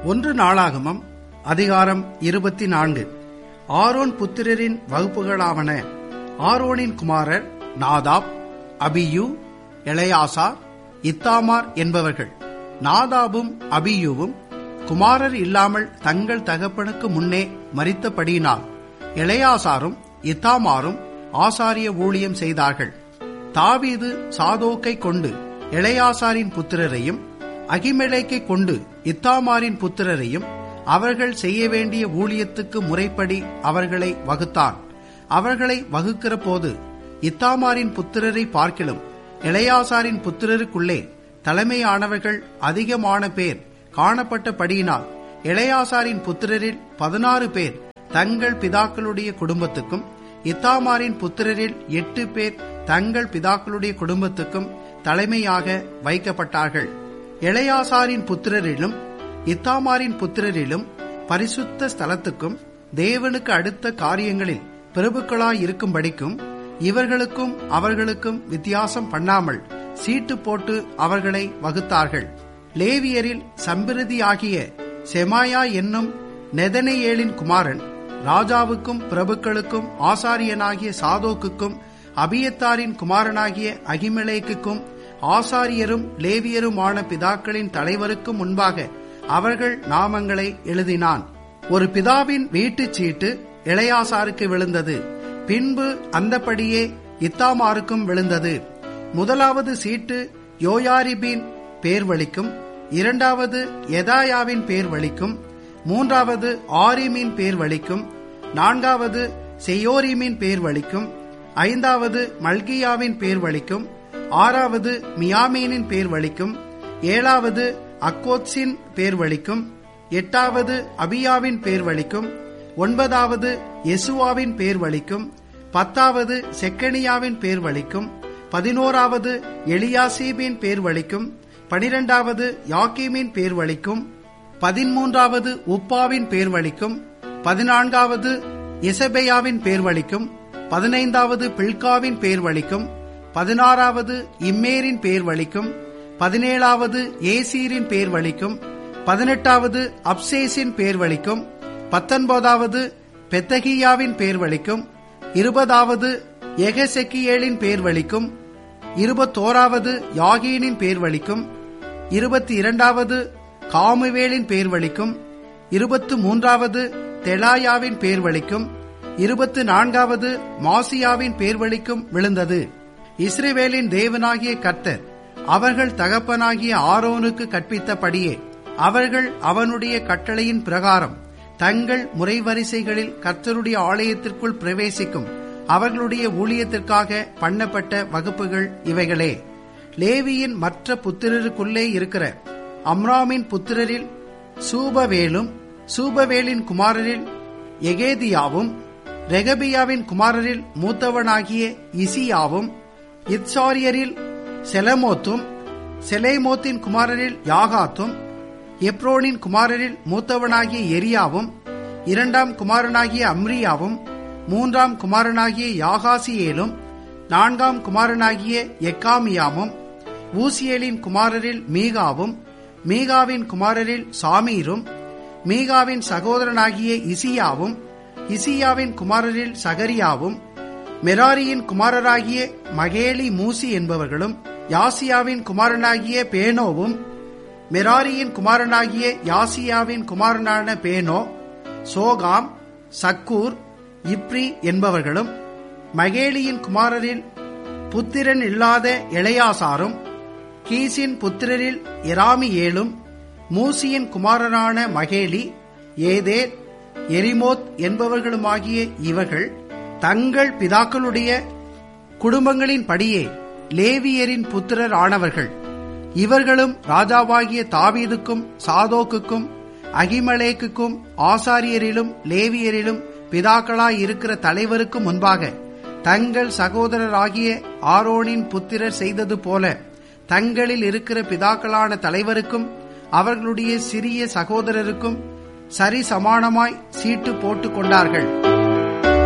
ஒன்று நாளாகமம் அதிகாரம் இருபத்தி நான்கு ஆரோன் புத்திரரின் வகுப்புகளாவன ஆரோனின் குமாரர் நாதாப் அபியூ எளையாசா இத்தாமார் என்பவர்கள் நாதாபும் அபியூவும் குமாரர் இல்லாமல் தங்கள் தகப்பனுக்கு முன்னே மரித்தபடியினால் எளையாசாரும் இத்தாமாரும் ஆசாரிய ஊழியம் செய்தார்கள் தாவீது சாதோக்கை கொண்டு எளையாசாரின் புத்திரரையும் அகிமெலேக்கை கொண்டு இத்தாமாரின் புத்திரரையும் அவர்கள் செய்ய வேண்டிய ஊழியத்துக்கு முறைப்படி அவர்களை வகுத்தான் அவர்களை வகுக்கிற போது இத்தாமாரின் புத்திரரை பார்க்கிலும் இளையாசாரின் புத்திரருக்குள்ளே தலைமையானவர்கள் அதிகமான பேர் காணப்பட்டபடியினால் இளையாசாரின் புத்திரரில் பதினாறு பேர் தங்கள் பிதாக்களுடைய குடும்பத்துக்கும் இத்தாமாரின் புத்திரரில் எட்டு பேர் தங்கள் பிதாக்களுடைய குடும்பத்துக்கும் தலைமையாக வைக்கப்பட்டார்கள் இளையாசாரின் புத்திரரிலும் இத்தாமாரின் புத்திரரிலும் பரிசுத்த ஸ்தலத்துக்கும் தேவனுக்கு அடுத்த காரியங்களில் பிரபுக்களாயிருக்கும்படிக்கும் இவர்களுக்கும் அவர்களுக்கும் வித்தியாசம் பண்ணாமல் சீட்டு போட்டு அவர்களை வகுத்தார்கள் லேவியரில் சம்பிரதியாகிய செமாயா என்னும் நெதனையேலின் குமாரன் ராஜாவுக்கும் பிரபுக்களுக்கும் ஆசாரியனாகிய சாதோக்குக்கும் அபியத்தாரின் குமாரனாகிய அகிமலேக்குக்கும் ஆசாரியரும் லேவியருமான பிதாக்களின் தலைவருக்கும் முன்பாக அவர்கள் நாமங்களை எழுதினான் ஒரு பிதாவின் வீட்டுச் சீட்டு இளையாசாருக்கு விழுந்தது பின்பு அந்தபடியே இத்தாமாருக்கும் விழுந்தது முதலாவது சீட்டு யோயாரிபின் பேர் வலிக்கும் இரண்டாவது எதாயாவின் பேர் வலிக்கும் மூன்றாவது ஆரிமின் பேர் வலிக்கும் நான்காவது செய்யோரிமின் பேர் வலிக்கும் ஐந்தாவது மல்கியாவின் பேர் வலிக்கும் ஆறாவது மியாமீனின் பேர் வலிக்கும் ஏழாவது அக்கோத்ஸின் பேர் வலிக்கும் எட்டாவது அபியாவின் பேர் வலிக்கும் ஒன்பதாவது யெசுவாவின் பேர் வலிக்கும் பத்தாவது செக்கனியாவின் பேர் வலிக்கும் பதினோராவது எலியாசீபின் பேர் வலிக்கும் பனிரெண்டாவது யாக்கீமின் பேர் வலிக்கும் பதிமூன்றாவது உப்பாவின் பேர் வலிக்கும் பதினான்காவது இசபெயாவின் பேர் வலிக்கும் பதினைந்தாவது பில்காவின் பேர் வலிக்கும் பதினாறாவது இம்மேரின் பேர் வலிக்கும் பதினேழாவது ஏசீரின் பேர் வலிக்கும் பதினெட்டாவது அப்சேஸின் பேர் வலிக்கும் பத்தொன்பதாவது பெத்தகியாவின் பேர் வலிக்கும் இருபதாவது எகசெக்கியேலின் பேர் வலிக்கும் இருபத்தோராவது யாகீனின் பேர் வலிக்கும் இருபத்தி இரண்டாவது காமுவேலின் பேர் வலிக்கும் இருபத்து மூன்றாவது தெலாயாவின் பேர் வலிக்கும் இருபத்து நான்காவது மாசியாவின் பேர் வலிக்கும் விழுந்தது இஸ்ரேவேலின் தேவனாகிய கர்த்தர் அவர்கள் தகப்பனாகிய ஆரோனுக்கு கற்பித்தபடியே அவர்கள் அவனுடைய கட்டளையின் பிரகாரம் தங்கள் முறைவரிசைகளில் கர்த்தருடைய ஆலயத்திற்குள் பிரவேசிக்கும் அவர்களுடைய ஊழியத்திற்காக பண்ணப்பட்ட வகுப்புகள் இவைகளே லேவியின் மற்ற புத்திரருக்குள்ளே இருக்கிற அம்ராமின் புத்திரரில் சூபவேலும் சூபவேலின் குமாரரில் எகேதியாவும் ரெகபியாவின் குமாரரில் மூத்தவனாகிய இசியாவும் இத்சாரியரில் செலமோத்தும் செலேமோத்தின் குமாரரில் யாகாத்தும் எப்ரோனின் குமாரரில் மூத்தவனாகிய எரியாவும் இரண்டாம் குமாரனாகிய அம்ரியாவும் மூன்றாம் குமாரனாகிய யாகாசியேலும் நான்காம் குமாரனாகிய எக்காமியாமும் ஊசியேலின் குமாரரில் மீகாவும் மீகாவின் குமாரரில் சாமீரும் மீகாவின் சகோதரனாகிய இசியாவும் இசியாவின் குமாரரில் சகரியாவும் மெராரியின் குமாரராகிய மகேலி மூசி என்பவர்களும் யாசியாவின் குமாரனாகிய பேனோவும் மெராரியின் குமாரனாகிய யாசியாவின் குமாரனான பேனோ சோகாம் சக்கூர் இப்ரி என்பவர்களும் மகேலியின் குமாரரில் புத்திரன் இல்லாத இளையாசாரும் கீசின் புத்திரரில் எராமியேலும் மூசியின் குமாரனான மகேலி ஏதேர் எரிமோத் என்பவர்களுமாகிய இவர்கள் தங்கள் பிதாக்களுடைய குடும்பங்களின் படியே லேவியரின் புத்திரர் ஆனவர்கள் இவர்களும் ராஜாவாகிய தாவீதுக்கும் சாதோக்குக்கும் அகிமலேக்குக்கும் ஆசாரியரிலும் லேவியரிலும் பிதாக்களாய் இருக்கிற தலைவருக்கும் முன்பாக தங்கள் சகோதரராகிய ஆரோனின் புத்திரர் செய்தது போல தங்களில் இருக்கிற பிதாக்களான தலைவருக்கும் அவர்களுடைய சிறிய சகோதரருக்கும் சரி சமானமாய் சீட்டு போட்டுக் கொண்டார்கள்